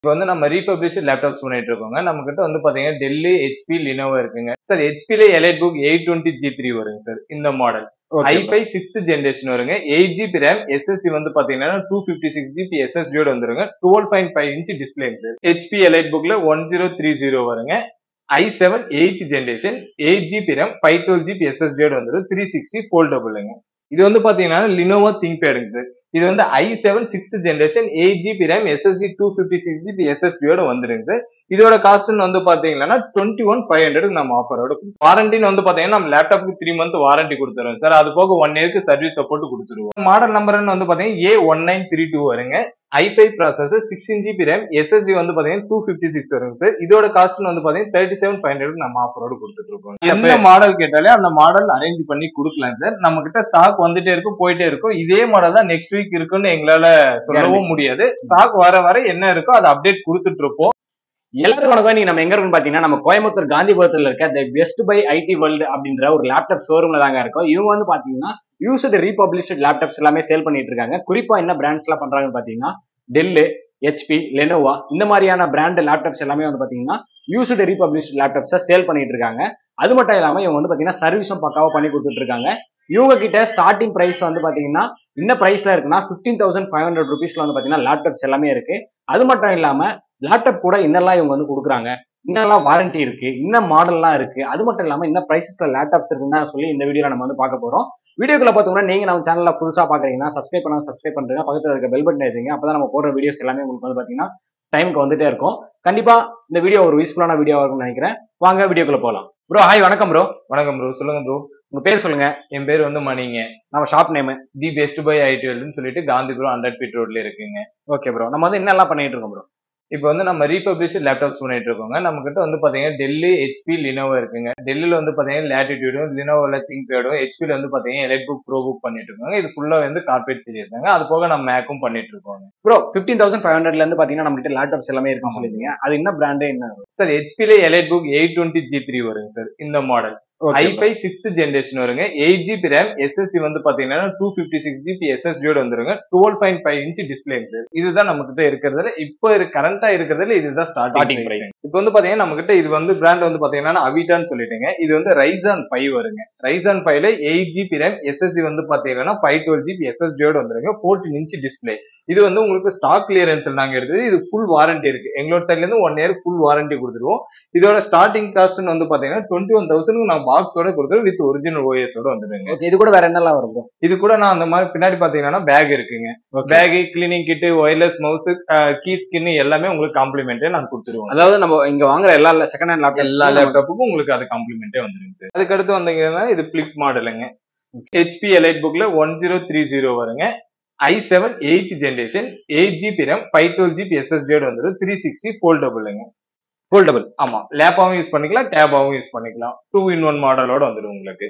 இப்போ வந்து நம்ம ரீபப்ளிஷ் லேப்டாப்ஸ் பண்ணிட்டு இருக்கோங்க நம்ம கிட்ட வந்து பாத்தீங்கன்னா டெல்லி ஹெச்பி லினோவா இருக்குங்க சார் ஹெச்பில elite book eight twenty G three வருங்க சார் இந்த மாடல் ஐபை சிக்ஸ்த் ஜென்ரேஷன் வருங்க எயிட் ஜிபி ரேம் எஸ்எஸ்டி வந்து பாத்தீங்கன்னா டூ பிப்டி சிக்ஸ் ஜிபி எஸ்எஸ்டியோட வந்துருங்க டுவெல் பாயிண்ட் ஃபைவ் இன்ச் டிஸ்பிளேங்க சார் ஹெச்பி எலைட் புக்ல ஒன் ஜீரோ த்ரீ ஜீரோ வருங்க I seven eighth generation eight GB RAM five twelve GB எஸ்எஸ்டியோட வந்துரும் த்ரீ சிக்ஸ்டி ஃபோல்டபுளுங்க இது வந்து பாத்தீங்கன்னா லினோவா திங்க் பேடுங்க சார் இது வந்து I seven sixth generation eight GB RAM SSD two fifty six GB எஸ்எஸ்டியோட வந்துருங்க சார் இதோட காஸ்ட்னு வந்து பாத்தீங்கன்னா டுவெண்ட்டி ஒன் ஃபைவ் ஹண்ட்ரட் நம்ம ஆஃபரோட வாரண்டின்னு வந்து பாத்தீங்கன்னா நம்ம லேப்டாப்க்கு த்ரீ மந்த் வாரண்டி கொடுத்துருவோம் சார் அது போக ஒன் இயர்க்கு சர்வீஸ் சப்போர்ட் கொடுத்துருவோம் மாடல் நம்பர்னு வந்து பாத்தீங்கன்னா A one nine three two வருங்க I five processor sixteen GB RAM SSD வந்து பாத்தீங்கன்னா டூ பிப்டி சிக்ஸ் வருங்க சார் இதோட காஸ்ட் வந்து பாத்தீங்கன்னா தேர்ட்டி செவன் ஃபைவ் ஹண்ட்ரட் நம்ம ஆஃபரோட கொடுத்துட்டு இருக்கோம் எந்த மாடல் கேட்டாலே அந்த மாடல் அரேஞ்ச் பண்ணி கொடுக்கலாம் சார் நம்ம கிட்ட ஸ்டாக் வந்துட்டே இருக்கும் போயிட்டே இருக்கும் இதே மாடல் தான் நெக்ஸ்ட் வீக் இருக்குன்னு எங்களால சொல்லவும் முடியாது ஸ்டாக் வர வர என்ன இருக்கோ அதை அப்டேட் கொடுத்துட்டு இருப்போம் எல்லாருக்கும் வணக்கம் நீங்க நம்ம எங்க இருக்கோம்னு பாத்தீங்கன்னா நம்ம கோயம்புத்தூர் காந்திபுரத்துல இருக்க the best buy IT world அப்படின்ற ஒரு லேப்டாப் ஷோரூம்ல தாங்க இருக்கோம் இவங்க வந்து பாத்தீங்கன்னா யூஸ்டு ரீபப்ளிஷ்ட் லேப்டாப்ஸ் எல்லாமே சேல் பண்ணிட்டு இருக்காங்க குறிப்பா என்ன பிராண்ட்ஸ் எல்லாம் பண்றாங்கன்னு பாத்தீங்கன்னா டெல்லு ஹெச்பி லெனோவா இந்த மாதிரியான பிராண்ட் லேப்டாப்ஸ் எல்லாமே வந்து பாத்தீங்கன்னா யூஸ்டு ரீபப்ளிஷ்ட் லேப்டாப்ஸை சேல் பண்ணிட்டு இருக்காங்க அது மட்டும் இல்லாம இவங்க வந்து பாத்தீங்கன்னா சர்வீஸும் பக்காவா பண்ணி கொடுத்துட்டு இருக்காங்க இவங்க கிட்ட ஸ்டார்டிங் பிரைஸ் வந்து பாத்தீங்கன்னா என்ன பிரைஸ்ல இருக்குன்னா பிப்டீன் தௌசண்ட் ஃபைவ் ஹண்ட்ரட் ருபீஸ்ல வந்து பாத்தீங்கன்னா லேப்டாப்ஸ் எல்லாமே இருக்கு அது மட்டும் இல்லாம லேப்டாப் கூட என்னெல்லாம் இவங்க வந்து கொடுக்குறாங்க என்னெல்லாம் வாரண்டி இருக்கு என்ன மாடல்லாம் இருக்கு அது மட்டும் இல்லாம என்ன பிரைசஸ்ல லேப்டாப்ஸ் இருக்குன்னு தான் சொல்லி இந்த வீடியோல நம்ம வந்து பார்க்க போறோம் வீடியோக்குள்ள பார்த்தோம்னா நீங்க நம்ம சேனல்ல புதுசா பாக்குறீங்கன்னா சப்ஸ்கிரைப் பண்ணா சப்ஸ்கிரைப் பண்றீங்க பக்கத்துல இருக்க பெல் பட்டன் எழுதிங்க அப்பதான் நம்ம போடுற வீடியோஸ் எல்லாமே உங்களுக்கு வந்து பாத்தீங்கன்னா டைமுக்கு வந்துட்டே இருக்கும் கண்டிப்பா இந்த வீடியோ ஒரு யூஸ்ஃபுல்லான வீடியோ இருக்கும்னு நினைக்கிறேன் வாங்க வீடியோக்குள்ள போலாம் ப்ரோ ஹாய் வணக்கம் ப்ரோ வணக்கம் ப்ரோ சொல்லுங்க ப்ரோ உங்க பேர் சொல்லுங்க என் பேர் வந்து மணிங்க நம்ம shop name the best buy IT வேர்ல்டுன்னு சொல்லிட்டு காந்திபுரம் ஹண்ட்ரட் ஃபீட் ரோட்ல இருக்குங்க ஓகே ப்ரோ நம்ம வந்து என்னெல்லாம் பண்ணிட்டு இருக்கோம் ப்ரோ இப்போ வந்து நம்ம ரீபப்ளிஷ் லேப்டாப்ஸ் பண்ணிட்டு இருக்கோங்க நம்ம கிட்ட வந்து பாத்தீங்கன்னா டெல்லி ஹெச்பி லினோவா இருக்குங்க டெல்லில வந்து பாத்தீங்கன்னா லேட்டிடியூடும் லினோவால திங்க் பேடும் ஹெச்பில வந்து பாத்தீங்கன்னா எலைட் புக் ப்ரோ புக் பண்ணிட்டு இருக்கோங்க இது ஃபுல்லா வந்து கார்பரேட் சீரியஸ் தாங்க அது போக நம்ம மேக்கும் பண்ணிட்டு இருக்கோங்க ப்ரோ பிப்டீன் தௌசண்ட் ஃபைவ் ஹண்ட்ரட்ல இருந்து பாத்தீங்கன்னா நம்ம கிட்ட லேப்டாப்ஸ் எல்லாமே இருக்குன்னு சொல்லிருந்தீங்க அது என்ன பிராண்டு என்ன சார் ஹெச்பில elite book eight twenty G three வருங்க சார் இந்த model I five sixth generation வருங்க எயிட் ஜிபி ரேம் எஸ்எஸ்டி வந்து பாத்தீங்கன்னா டூ பிப்டி சிக்ஸ் ஜிபி எஸ்எஸ்டியோட வந்துருங்க டுவெல் பாயிண்ட் ஃபைவ் இன்ச் டிஸ்பிளேங்க சார் இதுதான் நம்ம கிட்ட இருக்கிறதுல இப்போ கரண்டா இருக்கிறதுல இதுதான் Starting ஸ்டார்டிங் price. பிரைஸ் இப்போ வந்து பாத்தீங்கன்னா நம்ம கிட்ட இது வந்து பிராண்ட் வந்து பாத்தீங்கன்னா அவிட்டான்னு சொல்லிட்டுங்க இது வந்து ரைசான் ஃபைவ் வருங்க ரைசான் ஃபைவ்ல எயிட் ஜிபி ரேம் எஸ்எஸ்டி வந்து பாத்தீங்கன்னா ஃபைவ் டுவெல் ஜிபி எஸ்எஸ்டியோட வந்துருங்க ஃபோர்டீன் இன்ச் டிஸ்பிளே இது வந்து உங்களுக்கு ஸ்டாக் கிளியரன்ஸ் நாங்க எடுத்தது இது ஃபுல் வாரண்டி இருக்கு எங்களோட சைட்ல இருந்து ஒன் இயர் ஃபுல் வாரண்டி கொடுத்துருவோம் இதோட ஸ்டார்டிங் காஸ்ட்னு வந்து பாத்தீங்கன்னா டுவெண்ட்டி ஒன் தௌசண்ட் நான் பாக்ஸோட கொடுத்துருவோம் வித் ஒரிஜினல் ஓஎஸோட வந்துருங்க ஓகே இது கூட வேற என்னெல்லாம் வரும் ப்ரோ இது கூட நான் அந்த மாதிரி பின்னாடி பாத்தீங்கன்னா பேக் இருக்குங்க bag cleaning kit wireless mouse key skin எல்லாமே உங்களுக்கு காம்ப்ளிமெண்டே நான் கொடுத்துருவோம் அதாவது நம்ம இங்க வாங்குற எல்லா செகண்ட் ஹேண்ட் லேப்டாப் எல்லா லேப்டாப்புக்கும் உங்களுக்கு அது காம்ப்ளிமெண்டே வந்துருங்க சார் அதுக்கு அடுத்து வந்தீங்கன்னா இது பிளிக் மாடலுங்க ஹெச்பி எலைட் புக்ல ஒன் ஜீரோ த்ரீ ஜீரோ வருங்க I seven eighth generation eight GB RAM five twelve GB எஸ்எஸ்டியோட வந்துடும் த்ரீ சிக்ஸ்டி ஃபோல்டபுளுங்க ஃபோல்டபுள் ஆமா லேப்பாவும் யூஸ் பண்ணிக்கலாம் டேபாவும் யூஸ் பண்ணிக்கலாம் டூ இன் ஒன் மாடலோட வந்துடும் உங்களுக்கு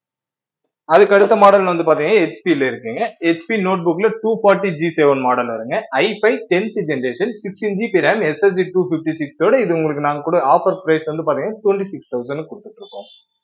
அதுக்கு அடுத்த மாடல் வந்து பாத்தீங்கன்னா ஹெச்பில இருக்குங்க ஹெச்பி நோட் புக்ல two forty G seven model வருங்க I five tenth generation sixteen GB RAM SSD two fifty சிக்ஸோட இது உங்களுக்கு நாங்க கூட ஆஃபர் பிரைஸ் வந்து பாத்தீங்கன்னா டுவெண்ட்டி சிக்ஸ் தௌசண்ட் கொடுத்துட்டு இருக்கோம்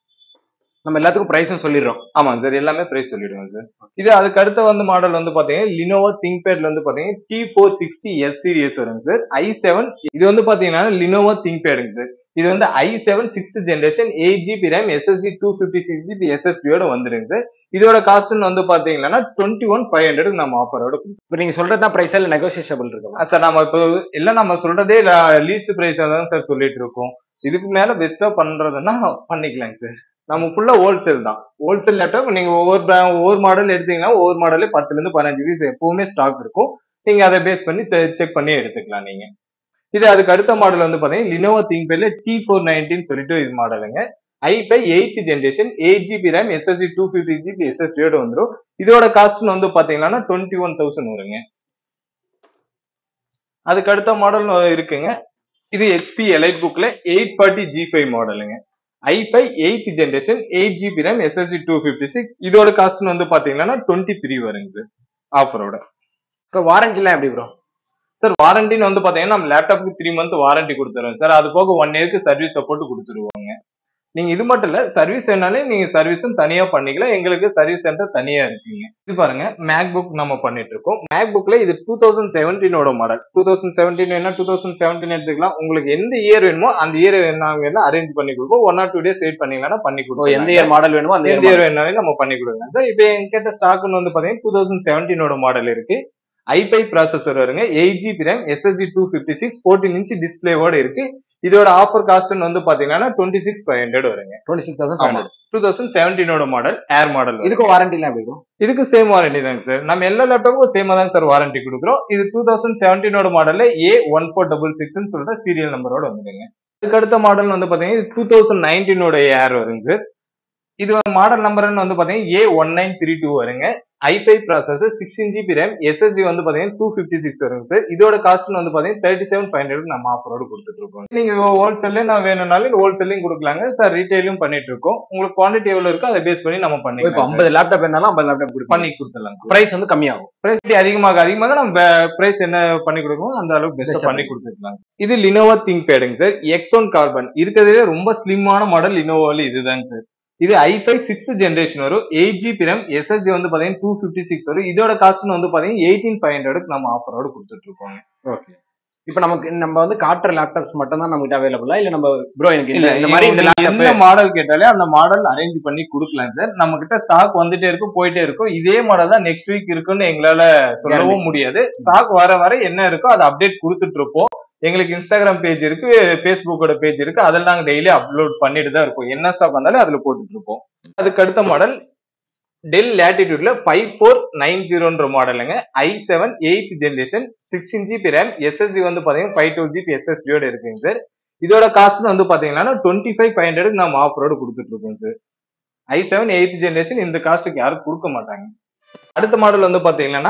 நம்ம எல்லாத்துக்கும் பிரைஸும் சொல்லிடுறோம் ஆமாங்க சார் எல்லாமே பிரைஸ் சொல்லிடுவோம் சார் இது அதுக்கு அடுத்த வந்து மாடல் வந்து பாத்தீங்கன்னா லினோவா திங்க் பேட்ல வந்து பாத்தீங்கன்னா T four sixty S series வருங்க சார் ஐ செவன் இது வந்து பாத்தீங்கன்னா லினோவா திங்க் பேடுங்க சார் இது வந்து I seven sixth generation eight GB RAM SSD two fifty six GB எஸ்எஸ்டியோட வந்துருங்க சார் இதோட காஸ்ட்னு வந்து பாத்தீங்கன்னா டுவெண்ட்டி ஒன் ஃபைவ் ஹண்ட்ரட் நம்ம ஆஃபரோட இப்போ நீங்க சொல்றது தான் பிரைஸ் இல்ல நெகோசியபிள் இருக்கு சார் நம்ம இப்போ இல்ல நம்ம சொல்றதே லீஸ்ட் பிரைஸ் தான் சார் சொல்லிட்டு இருக்கோம் இதுக்கு மேல பெஸ்டா பண்றதுன்னா பண்ணிக்கலாங்க சார் நம்ம ஃபுல்லா ஹோல்சேல் தான் ஹோல்சேல் லேப்டாப் நீங்க ஒவ்வொரு brand- ஒவ்வொரு மாடல் எடுத்தீங்கன்னா ஒவ்வொரு மாடலே பத்துல இருந்து பதினஞ்சு பீஸ் எப்பவுமே ஸ்டாக் இருக்கும் நீங்க அதை பேஸ் பண்ணி செக் பண்ணி எடுத்துக்கலாம் நீங்க இது அதுக்கு அடுத்த மாடல் வந்து பாத்தீங்கன்னா லினோவா திங்க் பேர்ல டி ஃபோர் நைன்டீன் சொல்லிட்டு இது மாடலுங்க I five eighth generation eight GB RAM SSD two fifty GB எஸ்எஸ்டியோட வந்துடும் இதோட காஸ்ட்னு வந்து பாத்தீங்கன்னா டுவெண்ட்டி ஒன் தௌசண்ட் வருங்க அதுக்கு அடுத்த மாடல் இருக்குங்க இது ஹெச்பி எலைட் புக்ல எயிட் ஃபார்ட்டி ஜி ஃபைவ் மாடலுங்க I five eighth generation eight GB RAM SSD two fifty six இதோட காஸ்ட் வந்து பாத்தீங்கன்னா டுவெண்ட்டி த்ரீ வருங்க சார் ஆஃபரோட இப்போ வாரண்டிலாம் எப்படி ப்ரோ சார் வாரண்டின்னு வந்து பாத்தீங்கன்னா நம்ம லேப்டாப்புக்கு த்ரீ மந்த் வாரண்டி கொடுத்துருவோம் சார் அது போக ஒன் இயர்க்கு சர்வீஸ் சப்போர்ட் கொடுத்துருவோங்க நீங்க இது மட்டும் இல்ல சர்வீஸ் வேணாலே நீங்க சர்வீஸும் தனியா பண்ணிக்கலாம் எங்களுக்கு சர்வீஸ் சென்டர் தனியா இருக்குங்க இது பாருங்க மேக் புக் நம்ம பண்ணிட்டு இருக்கோம் மேக் புக்ல இது டூ தௌசண்ட் செவன்டீனோட மாடல் டூ தௌசண்ட் செவன்டீன் வேணா டூ தௌசண்ட் செவன்டீன் எடுத்துக்கலாம் உங்களுக்கு எந்த இயர் வேணுமோ அந்த இயர் நாங்க வேணா அரேஞ்ச் பண்ணி கொடுப்போம் one or two days wait பண்ணீங்கன்னா பண்ணி ஓ, கொடுப்போம் எந்த இயர் மாடல் வேணுமோ அந்த எந்த year இயர் வேணாலும் நம்ம பண்ணி கொடுக்கலாம் சார் இப்போ என்கிட்ட ஸ்டாக்னு வந்து பாத்தீங்கன்னா டூ தௌசண்ட் செவன்டீனோட மாடல் இருக்கு ஐபை ப்ராசஸர் வருங்க eight GB RAM SSC two fifty six fourteen inch டிஸ்பிளேவோட இருக்கு இதோட ஆஃபர் காஸ்ட்னு வந்து பாத்தீங்கன்னா டுவெண்ட்டி சிக்ஸ் ஃபைவ் ஹண்ட்ரட் வருங்க டுவெண்ட்டி சிக்ஸ் தௌசண்ட் ஆமா டூ தௌசண்ட் செவன்டீனோட மாடல் ஏர் மாடல் இதுக்கும் வாரண்டி எல்லாம் எப்படி இருக்கும் இதுக்கு சேம் வாரண்டி தாங்க சார் நம்ம எல்லா லேப்டாப்புக்கும் சேமா தான் சார் வாரண்டி கொடுக்குறோம் இது டூ தௌசண்ட் செவன்டீனோட மாடல்ல ஏ ஒன் ஃபோர் டபுள் சிக்ஸ்னு சொல்ற சீரியல் நம்பரோட வந்துடுங்க அதுக்கு அடுத்த மாடல் வந்து பாத்தீங்கன்னா டூ தௌசண்ட் நைன்டீனோட ஏர் வருங்க சார் இது மாடல் நம்பர்னு வந்து பாத்தீங்கன்னா A one nine three two வருங்க I five processor sixteen GB RAM SSD வந்து பாத்தீங்கன்னா டூ ஃபிஃப்டி சிக்ஸ் வருங்க சார் இதோட காஸ்ட் வந்து பாத்தீங்கன்னா தேர்ட்டி செவன் ஃபைவ் ஹண்ட்ரட் நம்ம ஆஃபரோட கொடுத்துட்டு இருக்கோம் நீங்க ஹோல்சேல்ல நான் வேணும்னாலும் ஹோல்சேலையும் கொடுக்கலாங்க சார் ரீட்டைலும் பண்ணிட்டு இருக்கோம் உங்களுக்கு குவான்டிட்டி எவ்வளவு இருக்கோ அதை பேஸ் பண்ணி நம்ம இப்போ பண்ணிக்கலாம் ஐம்பது லேப்டாப் இருந்தாலும் ஐம்பது லேப்டாப் கொடுப்போம் பண்ணி கொடுத்துடலாம் பிரைஸ் வந்து கம்மியாகும் பிரைஸ் அதிகமாக அதிகமாக நம்ம பிரைஸ் என்ன பண்ணி கொடுக்கணும் அந்த அளவுக்கு பெஸ்டா Best ஆ பண்ணி கொடுத்துருக்கலாம் இது லினோவா திங்க் பேடுங்க சார் எக்ஸ் ஒன் கார்பன் இருக்கிறதுல ரொம்ப ஸ்லிம்மான மாடல் லினோவால இதுதாங்க சார் இது ஐஃபை சிக்ஸ்த் ஜென்ரேஷன் வரும் எயிட் ஜிபி ரேம் எஸ்எஸ்டி வந்து பாத்தீங்கன்னா டூ ஃபிஃப்டி சிக்ஸ் வரும் இதோட காஸ்ட் வந்து பாத்தீங்கன்னா எயிட்டீன் ஃபைவ் ஹண்ட்ரடுக்கு நம்ம ஆஃபரோட கொடுத்துட்டு இருக்கோம் ஓகே இப்போ நமக்கு நம்ம வந்து காட்டுற லேப்டாப்ஸ் மட்டும் தான் நமக்கு அவைலபிளா இல்ல நம்ம ப்ரோ எனக்கு இல்ல இந்த- இந்த மாதிரி இந்த நீங்க லேப்டாப் எந்த மாடல் கேட்டாலே அந்த மாடல் அரேஞ்ச் பண்ணி கொடுக்கலாம் சார் நம்ம கிட்ட ஸ்டாக் வந்துட்டே இருக்கும் போயிட்டே இருக்கும் இதே மாடல் தான் நெக்ஸ்ட் வீக் இருக்குன்னு எங்களால சொல்லவும் முடியாது ஸ்டாக் வர வர என்ன இருக்கோ அதை அப்டேட் கொடுத்துட்டு இருப்போம் எங்களுக்கு இன்ஸ்டாகிராம் பேஜ் இருக்கு பேஸ்புக்கோட பேஜ் இருக்கு அதில் நாங்க டெய்லி அப்லோட் பண்ணிட்டு தான் இருப்போம் என்ன ஸ்டாக் வந்தாலும் அதுல போட்டுட்டு இருப்போம் அதுக்கு அடுத்த மாடல் டெல் லேட்டிடியூட்ல ஃபைவ் ஃபோர் நைன் ஜீரோன்ற மாடலுங்க I seven eighth generation sixteen GB RAM SSD வந்து பாத்தீங்கன்னா ஃபைவ் டூ ஜிபி எஸ்எஸ்டியோட இருக்குங்க சார் இதோட காஸ்ட் வந்து பாத்தீங்கன்னா டுவெண்ட்டி ஃபைவ் ஃபைவ் ஹண்ட்ரட் நம்ம ஆஃபரோட கொடுத்துட்டு இருக்கோம் sir I seven eighth generation இந்த காஸ்ட்டுக்கு யாரும் கொடுக்க மாட்டாங்க அடுத்த மாடல் வந்து பாத்தீங்கன்னா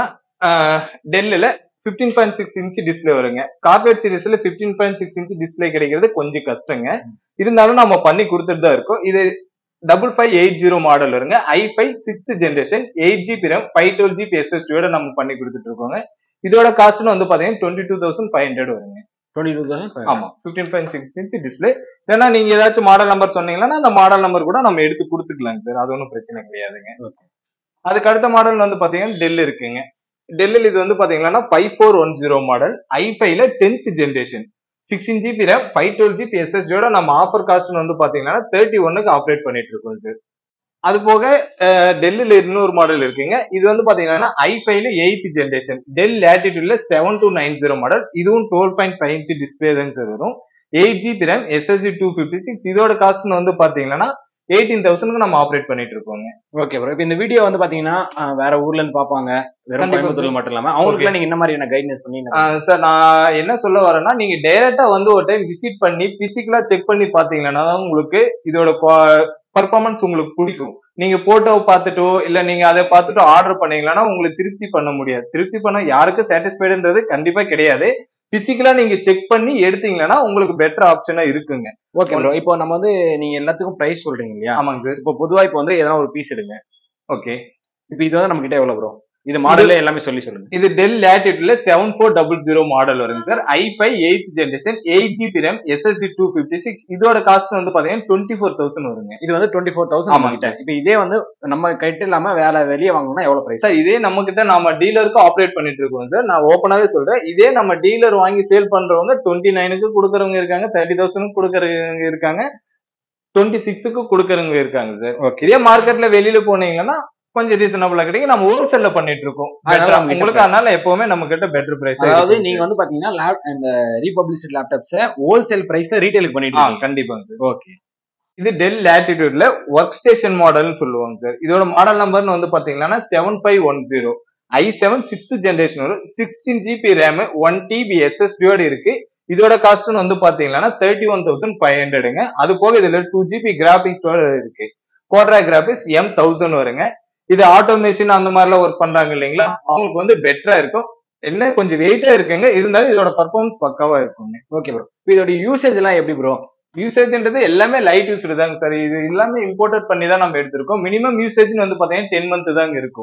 டெல்லில் fifteen point six inch display வருங்க கார்பரேட் சீரிஸ்ல fifteen point six inch display கிடைக்கிறது கொஞ்சம் கஷ்டங்க இருந்தாலும் நம்ம பண்ணி கொடுத்துட்டு தான் இருக்கோம் இது double five eight zero model வருங்க I five sixth generation eight GB RAM five twelve GB எஸ்எஸ்டியோட நம்ம பண்ணி கொடுத்துட்டு இருக்கோங்க இதோட காஸ்ட்னு வந்து பாத்தீங்கன்னா twenty two thousand five hundred வருங்க டுவெண்ட்டி டூ தௌசண்ட் ஆமா fifteen point six inch display இல்லைன்னா நீங்க ஏதாச்சும் மாடல் நம்பர் சொன்னீங்கன்னா அந்த மாடல் நம்பர் கூட நம்ம எடுத்து கொடுத்துக்கலாங்க சார் அது ஒன்றும் பிரச்சனை கிடையாதுங்க Okay. அதுக்கு அடுத்த மாடல் வந்து பாத்தீங்கன்னா டெல் இருக்குங்க டெல்லில் இது வந்து பாத்தீங்கன்னா five four one zero model ஐஃபைல tenth generation sixteen GB RAM five twelve GB எஸ்எஸ்டியோட நம்ம ஆஃபர் காஸ்ட் வந்து பாத்தீங்கன்னா தேர்ட்டி ஒன்னுக்கு ஆப்ரேட் பண்ணிட்டு இருக்கோம் சார் அது போக டெல்லில இன்னொரு மாடல் இருக்குங்க இது வந்து பாத்தீங்கன்னா ஐஃபைல எயித் ஜென்ரேஷன் டெல் லேட்டிடியூட்ல seven two nine zero model இதுவும் twelve point five inch display தாங்க சார் வரும் eight GB RAM SSD two fifty six இதோட காஸ்ட் வந்து பாத்தீங்கன்னா எயிட்டீன் தௌசண்ட்க்கு நம்ம ஆப்ரேட் பண்ணிட்டு இருக்கோங்க ஓகே ப்ரோ இப்போ இந்த வீடியோ வந்து பாத்தீங்கன்னா அஹ், வேற ஊர்ல இருந்து பாப்பாங்க வெறும் கண்டிப்பா கோயம்புத்தூர்ல மட்டும் இல்லாம அவங்களுக்கு நீங்க என்ன மாதிரியான கைட்னஸ் பண்ணி என்ன- சார் நான் என்ன சொல்ல வரேன்னா நீங்க டைரக்டா வந்து ஒரு டைம் விசிட் பண்ணி பிசிக்கலா செக் பண்ணி பாத்தீங்கன்னா தான் உங்களுக்கு இதோட பர்ஃபார்மன்ஸ் உங்களுக்கு பிடிக்கும் நீங்க போட்டோ பார்த்துட்டோ இல்ல நீங்க அதை பார்த்துட்டோ ஆர்டர் பண்ணீங்கன்னா உங்களுக்கு திருப்தி பண்ண முடியாது திருப்தி பண்ண யாருக்கும் சாட்டிஸ்ஃபைடுன்றது கண்டிப்பா கிடையாது பிசிக்கலா நீங்க செக் பண்ணி எடுத்தீங்கன்னா உங்களுக்கு பெட்டர் ஆப்ஷனா இருக்குங்க ஓகே ப்ரோ இப்போ நம்ம வந்து நீங்க எல்லாத்துக்கும் பிரைஸ் சொல்றீங்க இல்லையா ஆமாங்க சார் இப்போ பொதுவா இப்போ வந்து எதனா ஒரு பீஸ் எடுங்க ஓகே இப்போ இது வந்து நம்ம கிட்ட எவ்வளவு ப்ரோ இது மாடல்ல எல்லாமே சொல்லி சொல்லுங்க இது டெல் லேட்டிட்யூட்ல seven four double zero model வருங்க sir I five eighth generation eight GB RAM SSC two fifty six இதோட காஸ்ட் வந்து பாத்தீங்கன்னா டுவெண்ட்டி ஃபோர் தௌசண்ட் வருங்க இது வந்து டுவெண்ட்டி ஃபோர் தௌசண்ட் ஆமாங்க கிட்ட இப்போ இதே வந்து நம்ம கிட்ட இல்லாம வேற வெளியே வாங்கணும்னா எவ்வளவு பிரைஸ் சார் இதே நம்ம கிட்ட நம்ம டீலருக்கும் ஆப்ரேட் பண்ணிட்டு இருக்கோம் சார் நான் ஓப்பனாவே சொல்றேன் இதே நம்ம டீலர் வாங்கி சேல் பண்றவங்க டுவெண்ட்டி நைனுக்கு கொடுக்கறவங்க இருக்காங்க தேர்ட்டி தௌசண்ட் கொடுக்கறவங்க இருக்காங்க டுவெண்ட்டி சிக்ஸுக்கு கொடுக்கறவங்க இருக்காங்க சார் இதே மார்க்கெட்ல வெளியில போனீங்கன்னா கொஞ்சம் ரீசனபிளா கிடைக்கும் நம்ம ஹோல்சேல்ல பண்ணிட்டு இருக்கோம் அதனால Better ஆ. நம்ம கிட்ட உங்களுக்கு அதனால எப்பவுமே நம்ம கிட்ட பெட்டர் பிரைஸ் அதாவது நீங்க வந்து பாத்தீங்கன்னா லேப் இந்த ரீபப்ளிஷ்ட் லேப்டாப்ஸ் ஹோல்சேல் பிரைஸ்ல ரீட்டைலுக்கு பண்ணிட்டு இருக்கீங்க கண்டிப்பாங்க சார் ஓகே இது டெல் லேட்டிடியூட்ல ஒர்க் ஸ்டேஷன் மாடல்னு சொல்லுவாங்க சார் இதோட மாடல் நம்பர்னு வந்து பாத்தீங்கன்னா seven five one zero I seven sixth generation வரும் sixteen GB RAM one TB எஸ்எஸ்டியோட இருக்கு இதோட காஸ்ட்னு வந்து பாத்தீங்கன்னா தேர்ட்டி ஒன் தௌசண்ட் ஃபைவ் ஹண்ட்ரடுங்க அது போக இதுல டூ ஜிபி கிராபிக்ஸோட இருக்கு கோட்ரா கிராபிக்ஸ் எம் தௌசண்ட் வருங்க இது ஆட்டோமேஷன் அந்த மாதிரிலாம் ஒர்க் பண்றாங்க இல்லைங்களா அவங்களுக்கு வந்து பெட்டரா இருக்கும் என்ன கொஞ்சம் வெயிட்டா இருக்குங்க இருந்தாலும் இதோட பர்ஃபார்மன்ஸ் பக்காவா இருக்குங்க ஓகே ப்ரோ இதோட யூசேஜ் எல்லாம் எப்படி ப்ரோ யூசேஜ்ன்றது எல்லாமே லைட் யூஸ் தாங்க சார் இது எல்லாமே இம்போர்ட்டட் பண்ணி தான் நம்ம எடுத்திருக்கோம் மினிமம் யூசேஜ்னு வந்து பாத்தீங்கன்னா டென் மந்த் தாங்க இருக்கும்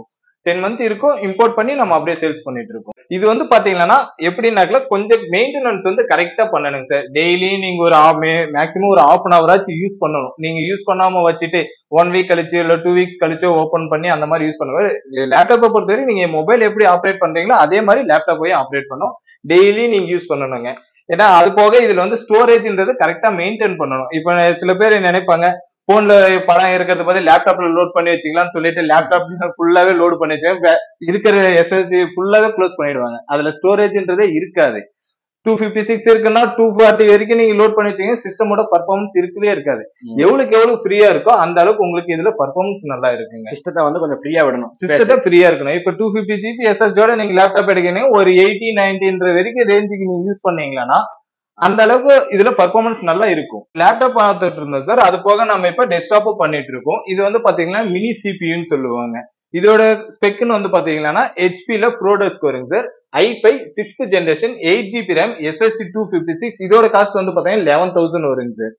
டென் மந்த் இருக்கும் இம்போர்ட் பண்ணி நம்ம அப்படியே சேல்ஸ் பண்ணிட்டு இருக்கோம் இது வந்து பாத்தீங்கன்னா எப்படின்னாக்கல கொஞ்சம் மெயின்டெனன்ஸ் வந்து கரெக்டா பண்ணணுங்க சார் டெய்லி நீங்க ஒரு மேக்ஸிமம் ஒரு ஹாஃப் அன் ஹவர் ஆச்சு யூஸ் பண்ணணும் நீங்க யூஸ் பண்ணாம வச்சுட்டு ஒன் வீக் கழிச்சு இல்ல டூ வீக்ஸ் கழிச்சு ஓபன் பண்ணி அந்த மாதிரி யூஸ் பண்ணுவாரு லேப்டாப்பை பொறுத்தவரை நீங்க மொபைல் எப்படி ஆப்ரேட் பண்றீங்களோ அதே மாதிரி லேப்டாப்பையும் ஆப்ரேட் பண்ணும் டெய்லி நீங்க யூஸ் பண்ணணுங்க ஏன்னா அது போக இதுல வந்து ஸ்டோரேஜ்ன்றது கரெக்டா மெயின்டைன் பண்ணணும் இப்ப சில பேர் நினைப்பாங்க போன்ல படம் இருக்கிறத பார்த்து லேப்டாப்ல லோட் பண்ணி வச்சுக்கலாம்னு சொல்லிட்டு லேப்டாப் ஃபுல்லாவே லோட் பண்ணி வச்சு இருக்கிற எஸ்எஸ்டி ஃபுல்லாவே க்ளோஸ் பண்ணிடுவாங்க அதுல ஸ்டோரேஜ்ன்றதே இருக்காது டூ பிப்டி சிக்ஸ் இருக்குன்னா டூ ஃபார்ட்டி வரைக்கும் நீங்க லோட் பண்ணி வச்சீங்க சிஸ்டமோட பர்ஃபார்மன்ஸ் இருக்கவே இருக்காது எவ்வளவுக்கு எவ்வளவு ஃப்ரீயா இருக்கோ அந்த அளவுக்கு உங்களுக்கு இதுல பர்ஃபார்மன்ஸ் நல்லா இருக்குங்க சிஸ்டத்தை வந்து கொஞ்சம் ஃப்ரீயா விடணும் சிஸ்டத்தை ஃப்ரீயா இருக்கணும் இப்ப டூ பிப்டி ஜிபி எஸ்எஸ்டியோட நீங்க லேப்டாப் எடுக்கணும் ஒரு எயிட்டி நைன்டின்ற வரைக்கும் ரேஞ்சுக்கு நீங்க யூஸ் பண்ணீங்களா அந்த அளவுக்கு இதுல பர்ஃபார்மன்ஸ் நல்லா இருக்கும் லேப்டாப் பார்த்துட்டு இருந்தோம் சார் அது போக நம்ம இப்ப டெஸ்க்டாப்பும் பண்ணிட்டு இருக்கோம் இது வந்து பாத்தீங்கன்னா மினி சிபியூன்னு சொல்லுவாங்க இதோட ஸ்பெக்னு வந்து பாத்தீங்கன்னா ஹெச்பில ப்ரோடஸ்க் வருங்க sir I five sixth generation eight GB RAM SSC two fifty six இதோட காஸ்ட் வந்து பாத்தீங்கன்னா லெவன் தௌசண்ட் வருங்க சார்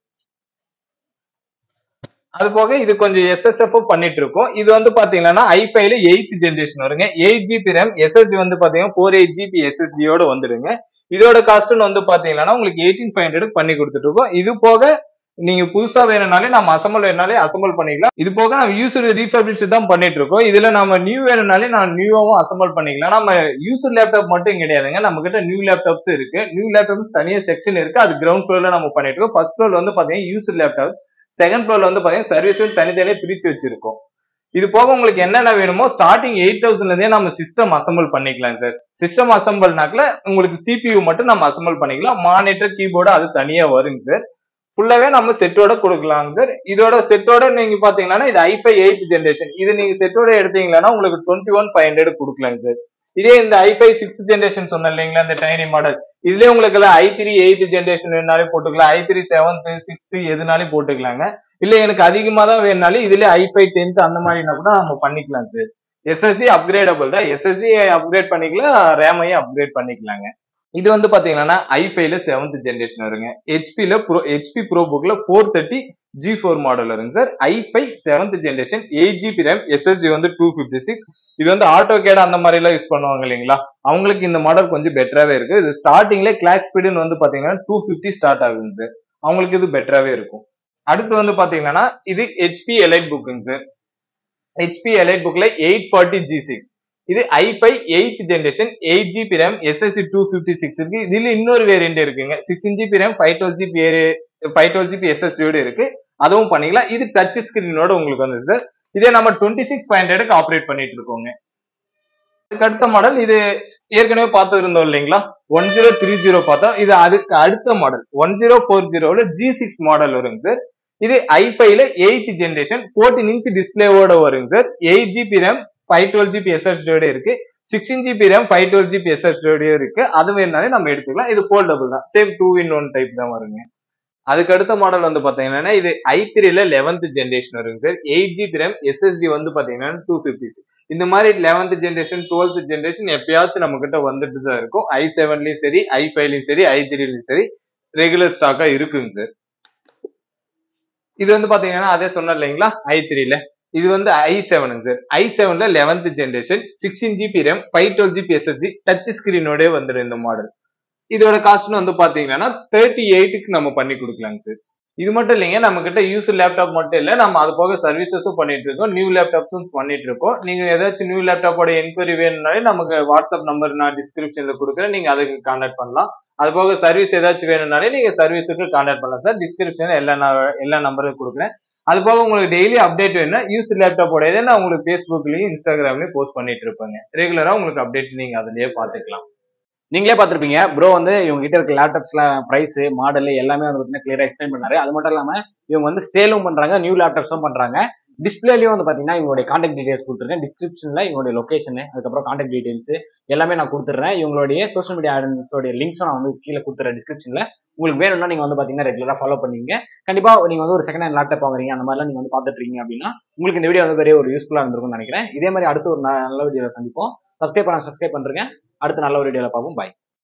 அது போக இது கொஞ்சம் எஸ்எஸ்எஃப் பண்ணிட்டு இருக்கோம் இது வந்து பாத்தீங்கன்னா ஐ ஃபைவ்ல எயித் ஜென்ரேஷன் வருங்க எயிட் ஜிபி ரேம் எஸ்எஸ்டி வந்து பாத்தீங்கன்னா ஃபோர் எயிட் ஜிபி எஸ்எஸ்டியோட வந்துடுங்க இதோட காஸ்ட்னு வந்து பாத்தீங்கன்னா உங்களுக்கு எயிட்டீன் ஃபைவ் ஹண்ட்ரட் பண்ணி கொடுத்துட்டு இருக்கோம் இது போக நீங்க புதுசா வேணும்னாலே நம்ம அசம்பிள் வேணும்னாலே அசம்பிள் பண்ணிக்கலாம் இது போக நம்ம யூசர் ரீஃபர்பிஷ் தான் பண்ணிட்டு இருக்கோம் இதுல நம்ம நியூ வேணும்னாலே நான் நியூவாவும் அசம்பிள் பண்ணிக்கலாம் நம்ம யூசர் லேப்டாப் மட்டும் கிடையாதுங்க நம்ம கிட்ட நியூ லேப்டாப்ஸ் இருக்கு நியூ லேப்டாப்ஸ் தனியா செக்ஷன் இருக்கு அது கிரவுண்ட் ஃப்ளோர்ல நம்ம பண்ணிட்டு இருக்கோம் ஃபர்ஸ்ட் ஃப்ளோர் வந்து பாத்தீங்கன்னா யூசர் லேப்டாப்ஸ் செகண்ட் ஃப்ளோர்ல வந்து பாத்தீங்கன்னா சர்வீஸ் தனித்தனியே பிரிச்சு வச்சிருக்கோம் இது போக உங்களுக்கு என்னென்ன வேணுமோ ஸ்டார்டிங் எயிட் தௌசண்ட்ல இருந்தே நம்ம சிஸ்டம் அசம்பிள் பண்ணிக்கலாம் சார் சிஸ்டம் அசம்பிள்னாக்கல உங்களுக்கு சிபியூ மட்டும் நம்ம அசம்பிள் பண்ணிக்கலாம் மானிட்டர் கீபோர்டு அது தனியா வருங்க சார் ஃபுல்லாவே நம்ம செட்டோட கொடுக்கலாங்க சார் இதோட செட்டோட நீங்க பாத்தீங்கன்னா இது ஐஃபை எயித் ஜென்ரேஷன் இது நீங்க செட்டோட எடுத்தீங்கன்னா உங்களுக்கு டுவெண்ட்டி ஒன் ஃபைவ் ஹண்ட்ரட் கொடுக்கலாங்க சார் இதே இந்த ஐஃபை சிக்ஸ்த் ஜென்ரேஷன் சொன்ன இல்லைங்களா இந்த டைனி மாடல் இதுலயே உங்களுக்கு எல்லாம் ஐ த்ரீ எயித் ஜென்ரேஷன் வேணாலே போட்டுக்கலாம் ஐ த்ரீ செவன்த் சிக்ஸ்த் எதுனாலும் போட்டுக்கலாங்க இல்ல எனக்கு அதிகமா தான் வேணுனாலும் இதுல ஐஃபை டென்த் அந்த மாதிரினா கூட நம்ம பண்ணிக்கலாம் சார் எஸ்எஸ்சி அப்கிரேடபிள் தான் எஸ்எஸ்சி அப்கிரேட் பண்ணிக்கலாம் ரேமையும் அப்கிரேட் பண்ணிக்கலாங்க இது வந்து பாத்தீங்கன்னா ஐஃபைல செவன்த் ஜென்ரேஷன் வருங்க ஹெச்பில ப்ரோ ஹெச்பி ப்ரோ புக்ல four thirty G four model வருங்க sir I five seventh generation eight GB RAM SSD வந்து டூ ஃபிஃப்டி சிக்ஸ் இது வந்து ஆட்டோ கேட் அந்த மாதிரி எல்லாம் யூஸ் பண்ணுவாங்க இல்லைங்களா அவங்களுக்கு இந்த மாடல் கொஞ்சம் பெட்டராவே இருக்கு இது ஸ்டார்டிங்ல கிளாக் ஸ்பீடுன்னு வந்து பாத்தீங்கன்னா டூ ஃபிஃப்டி ஸ்டார்ட் ஆகுங்க சார் அவங்களுக்கு இது பெட்டராவே இருக்கும் அடுத்து வந்து பாத்தீங்கன்னா இது ஹெச்பி எலைட் புக்குங்க சார் ஹெச்பி எலைட் புக்ல எயிட் ஃபார்ட்டி ஜி சிக்ஸ் இது I five eighth generation eight GB RAM SSC two fifty six இருக்கு இதுல இன்னொரு வேரியன்ட் இருக்குங்க sixteen GB RAM five twelve GB five twelve GB எஸ்எஸ்டியோட இருக்கு அதுவும் பண்ணிக்கலாம் இது டச் ஸ்கிரீனோட உங்களுக்கு வந்து சார் இதே நம்ம டுவெண்ட்டி சிக்ஸ் ஃபைவ் ஹண்ட்ரடுக்கு ஆப்ரேட் பண்ணிட்டு இருக்கோங்க அதுக்கு அடுத்த மாடல் இது ஏற்கனவே பார்த்து இருந்தோம் இல்லைங்களா ஒன் ஜீரோ த்ரீ ஜீரோ பார்த்தோம் இது அதுக்கு அடுத்த மாடல் ஒன் ஜீரோ ஃபோர் ஜீரோல ஜி சிக்ஸ் மாடல் வருங்க சார் இது ஐஃபைல எயித் ஜென்ரேஷன் ஃபோர்டீன் இன்ச் டிஸ்பிளேவோட வருங்க sir eight GB RAM five twelve GB எஸ்எஸ்டியோட இருக்கு sixteen GB RAM five twelve GB எஸ்எஸ்டியோட இருக்கு அது வேணாலே நம்ம எடுத்துக்கலாம் இது ஃபோல்டபுள் தான் same two in one type தான் வருங்க அதுக்கு அடுத்த மாடல் வந்து பாத்தீங்கன்னா இது ஐ த்ரீல லெவன்த் ஜென்ரேஷன் வருங்க sir eight GB RAM SSD வந்து பாத்தீங்கன்னா டூ பிப்டி இந்த மாதிரி லெவன்த் ஜென்ரேஷன் டுவெல்த் ஜென்ரேஷன் எப்பயாச்சும் நம்ம கிட்ட வந்துட்டு தான் இருக்கும் ஐ செவன்லயும் சரி ஐ ஃபைவ்லயும் சரி ஐ த்ரீலயும் சரி ரெகுலர் ஸ்டாக்கா இருக்குங்க சார் இது வந்து பாத்தீங்கன்னா அதே சொன்ன இல்லைங்களா ஐ த்ரீல இது வந்து ஐ செவனுங்க சார் ஐ செவன்ல eleventh generation sixteen GB RAM five twelve GB SSD touch ஸ்கிரீனோட வந்துடும் இந்த மாடல் இதோட காஸ்ட்னு வந்து பாத்தீங்கன்னா தேர்ட்டி எயிட்டுக்கு நம்ம பண்ணி கொடுக்கலாங்க சார் இது மட்டும் இல்லைங்க நம்ம கிட்ட யூஸ் லேப்டாப் மட்டும் இல்ல நம்ம அது போக சர்வீசஸும் பண்ணிட்டு இருக்கோம் நியூ லேப்டாப்ஸும் பண்ணிட்டு இருக்கோம் நீங்க ஏதாச்சும் நியூ லேப்டாப்போட என்கொயரி வேணும்னாலே நமக்கு வாட்ஸ்அப் நம்பர் நான் டிஸ்கிரிப்ஷன்ல கொடுக்குறேன் நீங்க அதுக்கு கான்டாக்ட் பண்ணலாம் அது போக சர்வீஸ் ஏதாச்சும் வேணும்னாலே நீங்க சர்வீஸுக்கு கான்டாக்ட் பண்ணலாம் சார் டிஸ்கிரிப்ஷன்ல எல்லா ந- எல்லா நம்பரும் கொடுக்குறேன் அது போக உங்களுக்கு டெய்லி அப்டேட் வேணும்னா யூஸ் லேப்டாப்போட இதை நான் உங்களுக்கு ஃபேஸ்புக்லயும் இன்ஸ்டாகிராம்லயும் போஸ்ட் பண்ணிட்டு இருப்பேங்க ரெகுலரா உங்களுக்கு அப்டேட் நீங்க அதுலயே பாத்துக்கலாம் நீங்களே பார்த்திருப்பீங்க ப்ரோ வந்து இவங்க கிட்ட இருக்க லேப்டாப்ஸ்ல பிரைஸ் மாடல் எல்லாமே வந்து பார்த்தீங்கன்னா கிளியரா எக்ஸ்பிளைன் பண்ணாரு அது மட்டும் இல்லாம இவங்க வந்து சேலும் பண்றாங்க நியூ லேப்டாப்ஸும் பண்றாங்க டிஸ்பிளேலயும் வந்து பாத்தீங்கன்னா இவங்களுடைய கான்டாக்ட் டீடைல்ஸ் கொடுத்துருக்கேன் டிஸ்கிரிப்ஷன்ல இவங்களுடைய லொகேஷன் அதுக்கப்புறம் கான்டாக்ட் டீடைல்ஸ் எல்லாமே நான் கொடுத்துட்றேன் இவங்களுடைய சோஷியல் மீடியா ஐடன்ஸோடைய லிங்க்ஸும் நான் வந்து கீழே கொடுத்துறேன் டிஸ்கிரிப்ஷன்ல உங்களுக்கு வேணும்னா நீங்க வந்து பாத்தீங்கன்னா ரெகுலரா ஃபாலோ பண்ணுவீங்க கண்டிப்பா நீங்க வந்து ஒரு செகண்ட் ஹேண்ட் லேப்டாப் வாங்குறீங்க அந்த மாதிரிலாம் நீங்க வந்து பார்த்துட்டு இருக்கீங்க அப்படின்னா உங்களுக்கு இந்த வீடியோ வந்து பெரிய ஒரு யூஸ்ஃபுல்லா இருந்திருக்கும்னு நினைக்கிறேன் இதே மாதிரி அடுத்த ஒரு ந- நல்ல வீடியோல சந்திப்போம் சப்ஸ்கிரைப் பண்ண சப்ஸ்கிரைப் பண்றேங்க அடுத்த நல்ல ஒரு வீடியோல பார்ப்போம் பாய்